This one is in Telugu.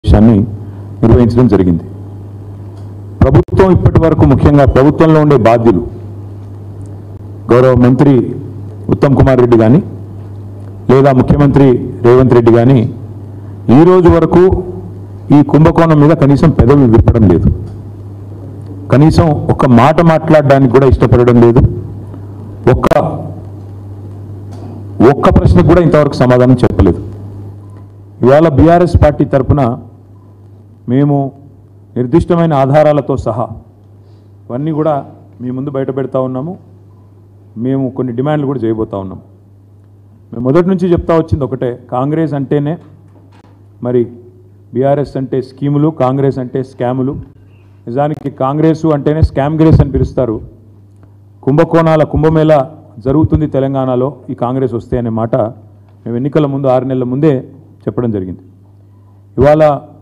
సమావేశాన్ని నిర్వహించడం జరిగింది ప్రభుత్వం ఇప్పటి వరకు ముఖ్యంగా ప్రభుత్వంలో ఉండే బాధ్యులు గౌరవ మంత్రి ఉత్తమ్ కుమార్ రెడ్డి కానీ లేదా ముఖ్యమంత్రి రేవంత్ రెడ్డి కానీ ఈ రోజు వరకు ఈ కుంభకోణం మీద కనీసం పెదవి విప్పడం లేదు కనీసం ఒక్క మాట మాట్లాడడానికి కూడా ఇష్టపడడం లేదు ఒక్క ఒక్క ప్రశ్నకు కూడా ఇంతవరకు సమాధానం చెప్పలేదు ఇవాళ బీఆర్ఎస్ పార్టీ తరపున మేము నిర్దిష్టమైన ఆధారాలతో సహా ఇవన్నీ కూడా మీ ముందు బయట పెడతా ఉన్నాము మేము కొన్ని డిమాండ్లు కూడా చేయబోతా ఉన్నాం మేము మొదటి నుంచి చెప్తా వచ్చింది ఒకటే కాంగ్రెస్ అంటేనే మరి బీఆర్ఎస్ అంటే స్కీములు కాంగ్రెస్ అంటే స్కాములు నిజానికి కాంగ్రెస్ అంటేనే స్కామ్ గ్రేస్ అని పిలుస్తారు కుంభకోణాల కుంభమేళ జరుగుతుంది తెలంగాణలో ఈ కాంగ్రెస్ వస్తే అనే మాట మేము ఎన్నికల ముందు ఆరు నెలల ముందే చెప్పడం జరిగింది ఇవాళ